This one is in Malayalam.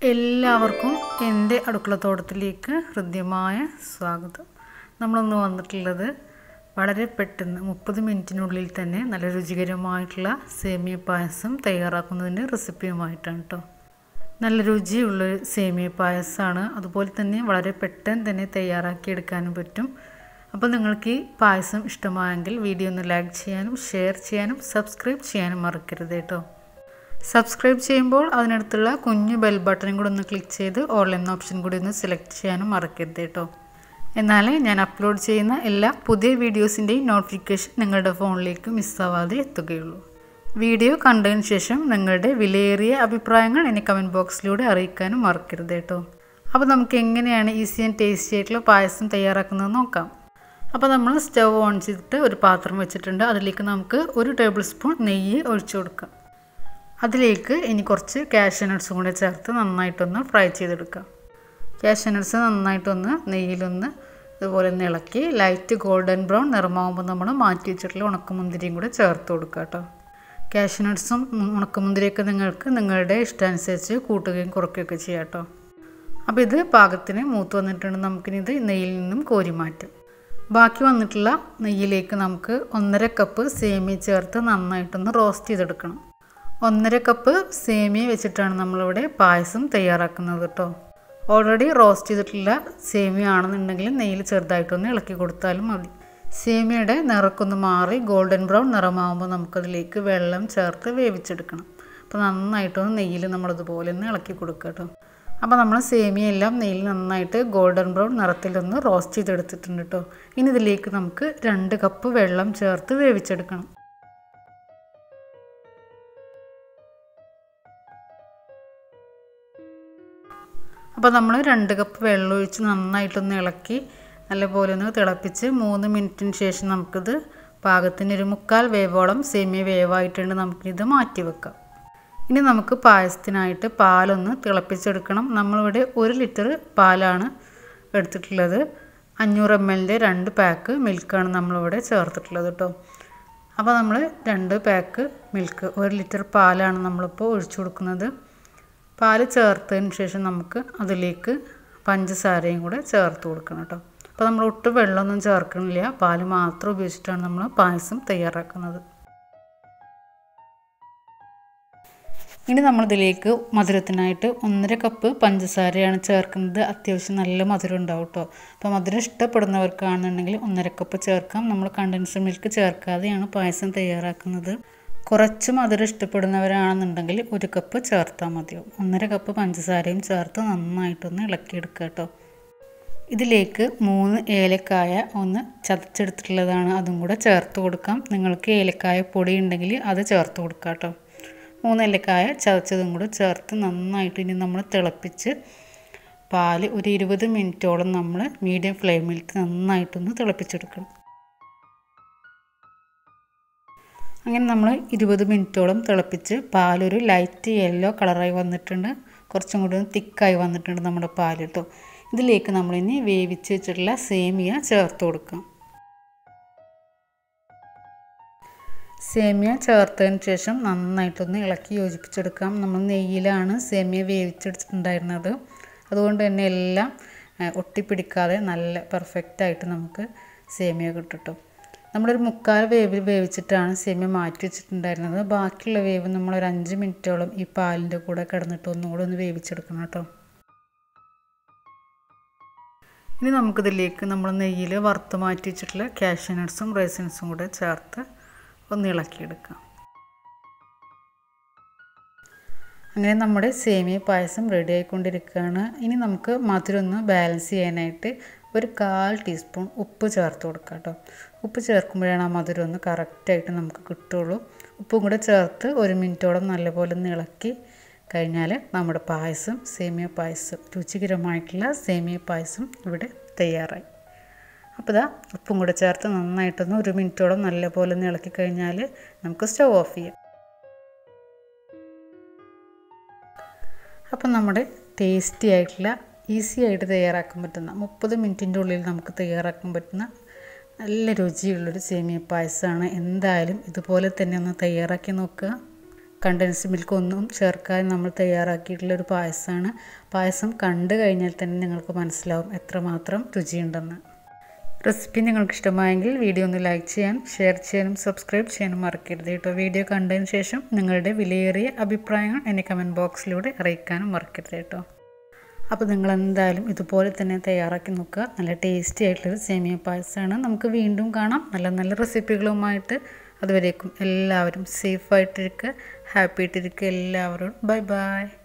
എല്ലാവർക്കും എൻ്റെ അടുക്കളത്തോട്ടത്തിലേക്ക് ഹൃദ്യമായ സ്വാഗതം നമ്മളൊന്ന് വന്നിട്ടുള്ളത് വളരെ പെട്ടെന്ന് മുപ്പത് മിനിറ്റിനുള്ളിൽ തന്നെ നല്ല രുചികരമായിട്ടുള്ള സേമിയ പായസം തയ്യാറാക്കുന്നതിൻ്റെ റെസിപ്പിയുമായിട്ടാണ് കേട്ടോ നല്ല രുചിയുള്ള സേമിയ പായസമാണ് അതുപോലെ തന്നെ വളരെ പെട്ടെന്ന് തന്നെ തയ്യാറാക്കി എടുക്കാനും പറ്റും അപ്പോൾ നിങ്ങൾക്ക് ഈ പായസം ഇഷ്ടമായെങ്കിൽ വീഡിയോ ഒന്ന് ലൈക്ക് ചെയ്യാനും ഷെയർ ചെയ്യാനും സബ്സ്ക്രൈബ് ചെയ്യാനും മറക്കരുത് കേട്ടോ സബ്സ്ക്രൈബ് ചെയ്യുമ്പോൾ അതിനടുത്തുള്ള കുഞ്ഞു ബെൽ ബട്ടണും കൂടി ഒന്ന് ക്ലിക്ക് ചെയ്ത് ഓൺലൈൻ ഓപ്ഷൻ കൂടി ഒന്ന് സെലക്ട് ചെയ്യാനും മറക്കരുത് കേട്ടോ എന്നാലേ ഞാൻ അപ്ലോഡ് ചെയ്യുന്ന എല്ലാ പുതിയ വീഡിയോസിൻ്റെയും നോട്ടിഫിക്കേഷൻ നിങ്ങളുടെ ഫോണിലേക്ക് മിസ്സാവാതെ എത്തുകയുള്ളൂ വീഡിയോ കണ്ടതിന് ശേഷം നിങ്ങളുടെ വിലയേറിയ അഭിപ്രായങ്ങൾ എന്നെ കമൻറ്റ് ബോക്സിലൂടെ അറിയിക്കാനും മറക്കരുത് കേട്ടോ അപ്പോൾ നമുക്ക് എങ്ങനെയാണ് ഈസി ആൻഡ് ടേസ്റ്റി ആയിട്ടുള്ള പായസം തയ്യാറാക്കുന്നത് നോക്കാം അപ്പോൾ നമ്മൾ സ്റ്റവ് ഓൺ ചെയ്തിട്ട് ഒരു പാത്രം വെച്ചിട്ടുണ്ട് അതിലേക്ക് നമുക്ക് ഒരു ടേബിൾ സ്പൂൺ നെയ്യ് ഒഴിച്ചു കൊടുക്കാം അതിലേക്ക് ഇനി കുറച്ച് കാഷ്യൂ നട്ട്സും കൂടെ ചേർത്ത് നന്നായിട്ടൊന്ന് ഫ്രൈ ചെയ്തെടുക്കാം കാഷ്യൂ നട്ട്സ് നന്നായിട്ടൊന്ന് നെയ്യിലൊന്ന് ഇതുപോലെ ഒന്ന് ഇളക്കി ലൈറ്റ് ഗോൾഡൻ ബ്രൗൺ നിറമാകുമ്പോൾ നമ്മൾ മാറ്റി വെച്ചിട്ടുള്ള ഉണക്കമുന്തിരിയും കൂടെ ചേർത്ത് കൊടുക്കുക കേട്ടോ കാഷ്യൂ നട്ട്സും ഉണക്കമുന്തിരിയൊക്കെ നിങ്ങൾക്ക് നിങ്ങളുടെ ഇഷ്ടാനുസരിച്ച് കൂട്ടുകയും കുറയ്ക്കുകയൊക്കെ ചെയ്യാം കേട്ടോ അപ്പോൾ ഇത് പാകത്തിന് മൂത്ത് വന്നിട്ടുണ്ട് നമുക്കിനി ഇത് നെയ്യിൽ നിന്നും കോരി മാറ്റും ബാക്കി വന്നിട്ടുള്ള നെയ്യിലേക്ക് നമുക്ക് ഒന്നര കപ്പ് സേമിയ ചേർത്ത് നന്നായിട്ടൊന്ന് റോസ്റ്റ് ചെയ്തെടുക്കണം ഒന്നര കപ്പ് സേമിയ വെച്ചിട്ടാണ് നമ്മളിവിടെ പായസം തയ്യാറാക്കുന്നത് കേട്ടോ ഓൾറെഡി റോസ്റ്റ് ചെയ്തിട്ടുള്ള സേമിയ ആണെന്നുണ്ടെങ്കിൽ നെയ്യിൽ ചെറുതായിട്ടൊന്ന് ഇളക്കി കൊടുത്താലും മതി സേമിയയുടെ നിറക്കൊന്ന് മാറി ഗോൾഡൻ ബ്രൗൺ നിറമാകുമ്പോൾ നമുക്കതിലേക്ക് വെള്ളം ചേർത്ത് വേവിച്ചെടുക്കണം അപ്പോൾ നന്നായിട്ടൊന്ന് നെയ്യിൽ നമ്മളിതുപോലെ ഒന്ന് ഇളക്കി കൊടുക്കുക കേട്ടോ അപ്പോൾ നമ്മൾ സേമിയ എല്ലാം നെയ്യിൽ നന്നായിട്ട് ഗോൾഡൻ ബ്രൗൺ നിറത്തിലൊന്ന് റോസ്റ്റ് ചെയ്തെടുത്തിട്ടുണ്ട് കേട്ടോ ഇനി ഇതിലേക്ക് നമുക്ക് രണ്ട് കപ്പ് വെള്ളം ചേർത്ത് വേവിച്ചെടുക്കണം അപ്പോൾ നമ്മൾ രണ്ട് കപ്പ് വെള്ളം ഒഴിച്ച് നന്നായിട്ടൊന്ന് ഇളക്കി നല്ലപോലെ ഒന്ന് തിളപ്പിച്ച് മൂന്ന് മിനിറ്റിന് ശേഷം നമുക്കിത് പാകത്തിന് ഒരു മുക്കാൽ വേവോളം സേമിയ വേവായിട്ടുണ്ട് നമുക്കിത് മാറ്റി വെക്കാം ഇനി നമുക്ക് പായസത്തിനായിട്ട് പാലൊന്ന് തിളപ്പിച്ചെടുക്കണം നമ്മളിവിടെ ഒരു ലിറ്റർ പാലാണ് എടുത്തിട്ടുള്ളത് അഞ്ഞൂറ് എം എല്ലിൻ്റെ രണ്ട് പാക്ക് മിൽക്കാണ് നമ്മളിവിടെ ചേർത്തിട്ടുള്ളത് കേട്ടോ അപ്പോൾ നമ്മൾ രണ്ട് പാക്ക് മിൽക്ക് ഒരു ലിറ്റർ പാലാണ് നമ്മളിപ്പോൾ ഒഴിച്ചു കൊടുക്കുന്നത് പാല് ചേർത്തതിന് ശേഷം നമുക്ക് അതിലേക്ക് പഞ്ചസാരയും കൂടെ ചേർത്ത് കൊടുക്കണം കേട്ടോ അപ്പോൾ നമ്മൾ ഒട്ടും വെള്ളമൊന്നും ചേർക്കണില്ല പാല് മാത്രം ഉപയോഗിച്ചിട്ടാണ് നമ്മൾ പായസം തയ്യാറാക്കുന്നത് ഇനി നമ്മളിതിലേക്ക് മധുരത്തിനായിട്ട് ഒന്നര കപ്പ് പഞ്ചസാരയാണ് ചേർക്കുന്നത് അത്യാവശ്യം നല്ല മധുരം ഉണ്ടാവും കേട്ടോ അപ്പോൾ മധുരം ഇഷ്ടപ്പെടുന്നവർക്കാണെന്നുണ്ടെങ്കിൽ ഒന്നര കപ്പ് ചേർക്കാം നമ്മൾ കണ്ടൻസ്ഡ് മിൽക്ക് ചേർക്കാതെയാണ് പായസം തയ്യാറാക്കുന്നത് കുറച്ച് മധുരം ഇഷ്ടപ്പെടുന്നവരാണെന്നുണ്ടെങ്കിൽ ഒരു കപ്പ് ചേർത്താൽ മതിയാവും ഒന്നര കപ്പ് പഞ്ചസാരയും ചേർത്ത് നന്നായിട്ടൊന്ന് ഇളക്കിയെടുക്കുക കേട്ടോ ഇതിലേക്ക് മൂന്ന് ഏലക്കായ ഒന്ന് ചതച്ചെടുത്തിട്ടുള്ളതാണ് അതും കൂടെ ചേർത്ത് കൊടുക്കാം നിങ്ങൾക്ക് ഏലക്കായ പൊടി ഉണ്ടെങ്കിൽ അത് ചേർത്ത് കൊടുക്കാം കേട്ടോ മൂന്ന് ഏലക്കായ ചതച്ചതും കൂടെ ചേർത്ത് നന്നായിട്ട് ഇനി നമ്മൾ തിളപ്പിച്ച് പാല് ഒരു ഇരുപത് മിനിറ്റോളം നമ്മൾ മീഡിയം ഫ്ലെയിമിലിട്ട് നന്നായിട്ടൊന്ന് തിളപ്പിച്ചെടുക്കണം അങ്ങനെ നമ്മൾ ഇരുപത് മിനിറ്റോളം തിളപ്പിച്ച് പാലൊരു ലൈറ്റ് യെല്ലോ കളറായി വന്നിട്ടുണ്ട് കുറച്ചും കൂടി തിക്കായി വന്നിട്ടുണ്ട് നമ്മുടെ പാൽ കേട്ടോ ഇതിലേക്ക് നമ്മളിനി വേവിച്ച് വെച്ചിട്ടുള്ള സേമിയ ചേർത്ത് കൊടുക്കാം സേമിയ ചേർത്തതിന് ശേഷം നന്നായിട്ടൊന്ന് ഇളക്കി യോജിപ്പിച്ചെടുക്കാം നമ്മൾ നെയ്യിലാണ് സേമിയ വേവിച്ചെടുത്തിട്ടുണ്ടായിരുന്നത് അതുകൊണ്ട് തന്നെ എല്ലാം ഒട്ടിപ്പിടിക്കാതെ നല്ല പെർഫെക്റ്റായിട്ട് നമുക്ക് സേമിയ കിട്ടും നമ്മളൊരു മുക്കാൽ വേവിൽ വേവിച്ചിട്ടാണ് സേമിയ മാറ്റി വെച്ചിട്ടുണ്ടായിരുന്നത് ബാക്കിയുള്ള വേവ് നമ്മളൊരു അഞ്ച് മിനിറ്റോളം ഈ പാലിൻ്റെ കൂടെ കിടന്നിട്ട് ഒന്നും കൂടെ ഒന്ന് വേവിച്ചെടുക്കണം കേട്ടോ ഇനി നമുക്കിതിലേക്ക് നമ്മൾ നെയ്യിൽ വറുത്ത് മാറ്റി വെച്ചിട്ടുള്ള കാഷ്യൂ നട്ട്സും റൈസിൻസും കൂടെ ചേർത്ത് ഒന്ന് ഇളക്കിയെടുക്കാം അങ്ങനെ നമ്മുടെ സേമിയ പായസം റെഡി ആയിക്കൊണ്ടിരിക്കുകയാണ് ഇനി നമുക്ക് മധുരം ഒന്ന് ബാലൻസ് ചെയ്യാനായിട്ട് ഒരു കാൽ ടീസ്പൂൺ ഉപ്പ് ചേർത്ത് കൊടുക്കാം കേട്ടോ ഉപ്പ് ചേർക്കുമ്പോഴാണ് ആ മധുരം ഒന്ന് കറക്റ്റായിട്ട് നമുക്ക് കിട്ടുള്ളൂ ഉപ്പും കൂടെ ചേർത്ത് ഒരു മിനിറ്റോളം നല്ലപോലെ ഒന്ന് ഇളക്കി കഴിഞ്ഞാൽ നമ്മുടെ പായസം സേമിയ പായസം രുചികരമായിട്ടുള്ള സേമിയ പായസം ഇവിടെ തയ്യാറായി അപ്പോൾ ഇതാ ഉപ്പും കൂടെ ചേർത്ത് നന്നായിട്ടൊന്ന് ഒരു മിനിറ്റോളം നല്ലപോലെ ഒന്ന് ഇളക്കി കഴിഞ്ഞാൽ നമുക്ക് സ്റ്റവ് ഓഫ് ചെയ്യാം അപ്പം നമ്മുടെ ടേസ്റ്റി ആയിട്ടുള്ള ഈസി ആയിട്ട് തയ്യാറാക്കാൻ പറ്റുന്ന മുപ്പത് മിനിറ്റിൻ്റെ ഉള്ളിൽ നമുക്ക് തയ്യാറാക്കാൻ പറ്റുന്ന നല്ല രുചിയുള്ളൊരു സേമിയ പായസമാണ് എന്തായാലും ഇതുപോലെ തന്നെ ഒന്ന് തയ്യാറാക്കി നോക്കുക കണ്ടൻസ് മിൽക്ക് ഒന്നും ചേർക്കാതെ നമ്മൾ തയ്യാറാക്കിയിട്ടുള്ള ഒരു പായസമാണ് പായസം കണ്ടു കഴിഞ്ഞാൽ തന്നെ നിങ്ങൾക്ക് മനസ്സിലാവും എത്രമാത്രം രുചിയുണ്ടെന്ന് റെസിപ്പി നിങ്ങൾക്ക് ഇഷ്ടമായെങ്കിൽ വീഡിയോ ഒന്ന് ലൈക്ക് ചെയ്യാനും ഷെയർ ചെയ്യാനും സബ്സ്ക്രൈബ് ചെയ്യാനും മറക്കരുത് കേട്ടോ വീഡിയോ കണ്ടതിന് ശേഷം നിങ്ങളുടെ വിലയേറിയ അഭിപ്രായങ്ങൾ എന്നെ കമൻറ്റ് ബോക്സിലൂടെ അറിയിക്കാനും മറക്കരുത് കേട്ടോ അപ്പോൾ നിങ്ങൾ എന്തായാലും ഇതുപോലെ തന്നെ തയ്യാറാക്കി നോക്കുക നല്ല ടേസ്റ്റി ആയിട്ടുള്ളൊരു സേമിയ പായസമാണ് നമുക്ക് വീണ്ടും കാണാം നല്ല നല്ല റെസിപ്പികളുമായിട്ട് അതുവരേക്കും എല്ലാവരും സേഫായിട്ടിരിക്കുക ഹാപ്പി ആയിട്ടിരിക്കുക എല്ലാവരോടും ബൈ ബൈ